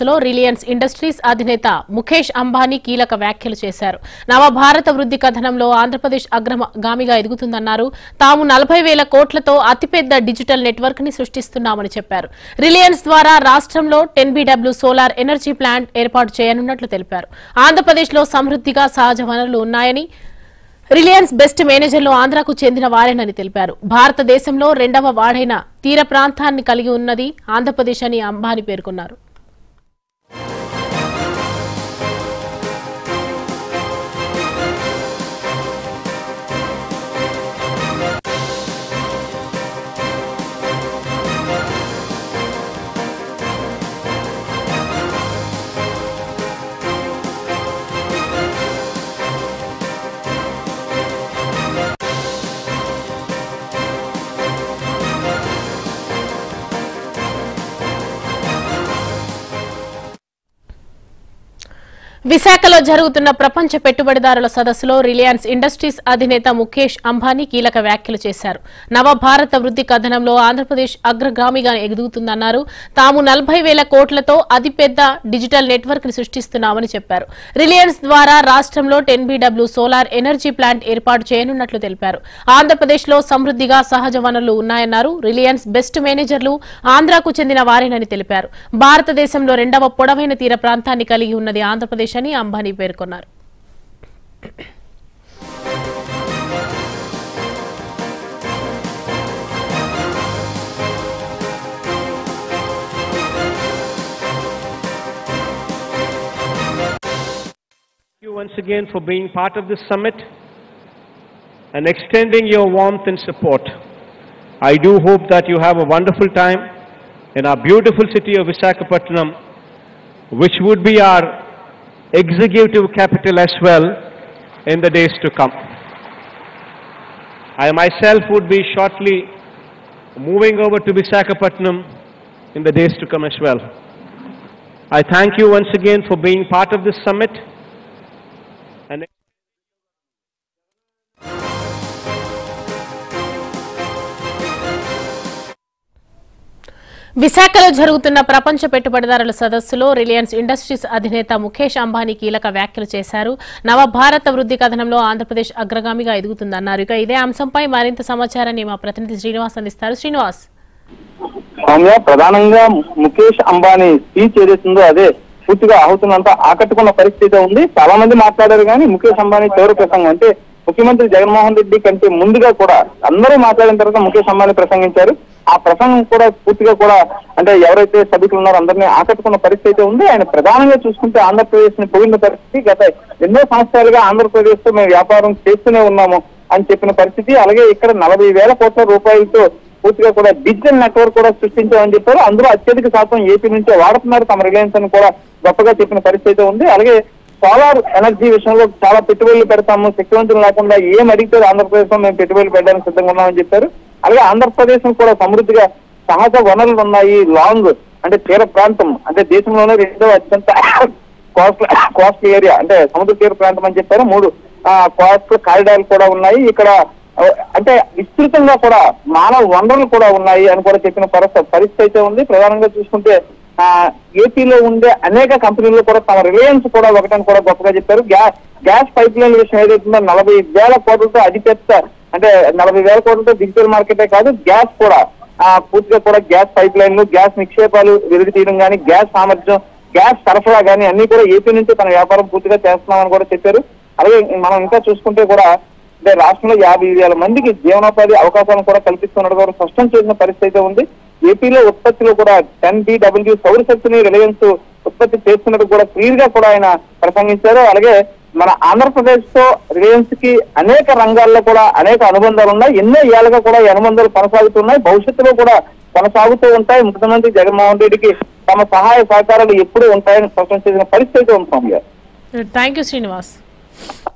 సదస్సులో Reliance industries అధినేత ముఖేష్ అంబానీ కీలక వ్యాఖ్యలు చేశారు నవభారత వృద్ధి కథనంలో ఆంధ్రప్రదేశ్ అగ్రగామిగా ఎదుగుతుందన్నారు తాము నలభై వేల కోట్లతో అతిపెద్ద డిజిటల్ నెట్వర్క్ ని సృష్టిస్తున్నామని చెప్పారు రిలయన్స్ ద్వారా రాష్ట్రంలో ten BW solar energy plant ఏర్పాటు చేయనున్నట్లు తెలిపారు ఆంధ్రప్రదేశ్లో సమృద్ధిగా సహజ వనరులు ఉన్నాయని రిలయన్స్ బెస్ట్ మేనేజర్లు ఆంధ్రాకు చెందిన వారేనని తెలిపారు భారతదేశంలో రెండవ వాడైన తీర ప్రాంతాన్ని కలిగి ఉన్నది ఆంధ్రప్రదేశ్ అని అంబానీ పేర్కొన్నారు విశాఖలో జరుగుతున్న ప్రపంచ పెట్టుబడిదారుల సదస్సులో రిలయన్స్ ఇండస్ట్రీస్ అధినేత ముఖేష్ అంబానీ కీలక వ్యాఖ్యలు చేశారు నవభారత వృద్ధి కథనంలో ఆంధ్రప్రదేశ్ అగ్రగామిగా ఎదుగుతుందన్నారు తాము నలభై వేల కోట్లతో అతిపెద్ద డిజిటల్ నెట్వర్క్ ని సృష్టిస్తున్నామని చెప్పారు రిలయన్స్ ద్వారా రాష్ట్రంలో ten BW solar energy plant ఏర్పాటు చేయనున్నట్లు తెలిపారు ఆంధ్రప్రదేశ్లో సమృద్ధిగా సహజ వనరులు ఉన్నాయన్నారు రిలయన్స్ బెస్ట్ మేనేజర్లు ఆంధ్రాకు చెందిన వారేనని తెలిపారు భారతదేశంలో రెండవ పొడవైన తీర ప్రాంతాన్ని కలిగి ఉన్నది ఆంధ్రప్రదేశ్ అని అంబానీ పేర్కొన్నారు you once again for being part of this summit and extending your warmth and support. I do hope that you have a wonderful time in our beautiful city of Visakhapatnam, which would be our executive capital as well in the days to come. I myself would be shortly moving over to Visakhapatnam in the days to come as well. I thank you once again for being part of this summit. And విశాఖలో జరుగుతున్న ప్రపంచ పెట్టుబడిదారుల సదస్సులో Reliance industries అధినేత ముఖేష్ అంబానీ కీలక వ్యాఖ్యలు చేశారు నవభారత వృద్ధి కథనంలో ఆంధ్రప్రదేశ్ అగ్రగామిగా ఎదుగుతుందన్నారు ఇక ఇదే అంశంపై మరింత సమాచారాన్ని మా ప్రతినిధి శ్రీనివాస్ అందిస్తారు శ్రీనివాస్ సౌమ్య ప్రధానంగా ముఖేష్ అంబానీ స్పీచ్ ఏదైతుందో అదే పూర్తిగా ఆహుతున్నంతా ఆకట్టుకున్న పరిస్థితి ఉంది చాలా మంది మాట్లాడారు కానీ ముఖేష్ అంబానీ చివరి ప్రసంగం అంటే ముఖ్యమంత్రి జగన్మోహన్ రెడ్డి కంటే ముందుగా కూడా అందరూ మాట్లాడిన తర్వాత ముఖేష్ అంబానీ ప్రసంగించారు ఆ ప్రసంగం కూడా పూర్తిగా కూడా అంటే ఎవరైతే సభికులు ఉన్నారో అందరినీ ఆకట్టుకున్న పరిస్థితి ఉంది ఆయన ప్రధానంగా చూసుకుంటే ఆంధ్రప్రదేశ్ ని పోయిన పరిస్థితి గత ఎన్నో సంవత్సరాలుగా ఆంధ్రప్రదేశ్ తో మేము వ్యాపారం చేస్తూనే ఉన్నాము అని చెప్పిన పరిస్థితి అలాగే ఇక్కడ నలభై వేల కోట్ల రూపాయలతో పూర్తిగా కూడా డిజిటల్ నెట్వర్క్ కూడా సృష్టించామని చెప్పారు అందులో అత్యధిక శాతం ఏపీ నుంచే వాడుతున్నారు తమ రిలయన్స్ అని కూడా గొప్పగా చెప్పిన పరిస్థితి ఉంది అలాగే సోలార్ ఎనర్జీ విషయంలో చాలా పెట్టుబడులు పెడతాము శక్తివంతులు లేకుండా ఏం అడిగితే ఆంధ్రప్రదేశ్ లో మేము పెట్టుబడులు పెట్టడానికి సిద్ధంగా ఉన్నామని చెప్పారు అలాగే ఆంధ్రప్రదేశ్ కూడా సమృద్ధిగా సహజ వనరులు ఉన్నాయి లాంగ్ అంటే తీర ప్రాంతం అంటే దేశంలోనే రెండో అత్యంత కోస్ట్ కోస్ట్ ఏరియా అంటే సముద్ర తీర ప్రాంతం అని చెప్పారు మూడు కోస్ట్ కారిడార్లు కూడా ఉన్నాయి ఇక్కడ ఆ, అంటే విస్తృతంగా కూడా మానవ వనరులు కూడా ఉన్నాయి అని కూడా చెప్పిన పరిస్థితి పరిస్థితి అయితే ఉంది ప్రధానంగా చూసుకుంటే ఆ ఏపీలో ఉండే అనేక కంపెనీలు కూడా తమ రిలయన్స్ కూడా ఒకటని కూడా గొప్పగా చెప్పారు గ్యాస్ గ్యాస్ పైప్ లైన్ విషయం ఏదైతుందో నలభై వేల కోట్లతో అతిపెద్ద అంటే నలభై వేల కోట్లతో డిజిటల్ మార్కెటే కాదు గ్యాస్ కూడా ఆ పూర్తిగా కూడా గ్యాస్ పైప్ లైన్లు గ్యాస్ నిక్షేపాలు వెలికి తీయడం కానీ గ్యాస్ సామర్థ్యం గ్యాస్ సరఫరా కానీ అన్ని కూడా ఏపీ నుంచి తన వ్యాపారం పూర్తిగా చేస్తున్నామని కూడా చెప్పారు అలాగే మనం ఇంకా చూసుకుంటే కూడా అంటే రాష్ట్రంలో యాభై వేల మందికి జీవనోపాధి అవకాశాలను కూడా కల్పిస్తున్నట్టు కూడా స్పష్టం చేసిన పరిస్థితి అయితే ఉంది ఏపీలో ఉత్పత్తిలో కూడా టెన్ డబ్ల్యూ సౌర శక్తిని రిలయన్స్ ఉత్పత్తి చేస్తున్నట్టు కూడా క్లియర్ గా కూడా ఆయన ప్రసంగించారు అలాగే మన ఆంధ్రప్రదేశ్ తో రిలయన్స్ కి అనేక రంగాల్లో కూడా అనేక అనుబంధాలు ఉన్నాయి ఎన్నో ఏళ్ళగా కూడా ఈ అనుబంధాలు కొనసాగుతున్నాయి భవిష్యత్తులో కూడా కొనసాగుతూ ఉంటాయి ముఖ్యమంత్రి జగన్మోహన్ రెడ్డికి తమ సహాయ సహకారాలు ఎప్పుడూ ఉంటాయని స్పష్టం చేసిన పరిస్థితి ఉంది సౌమ్య థ్యాంక్ యూ శ్రీనివాస్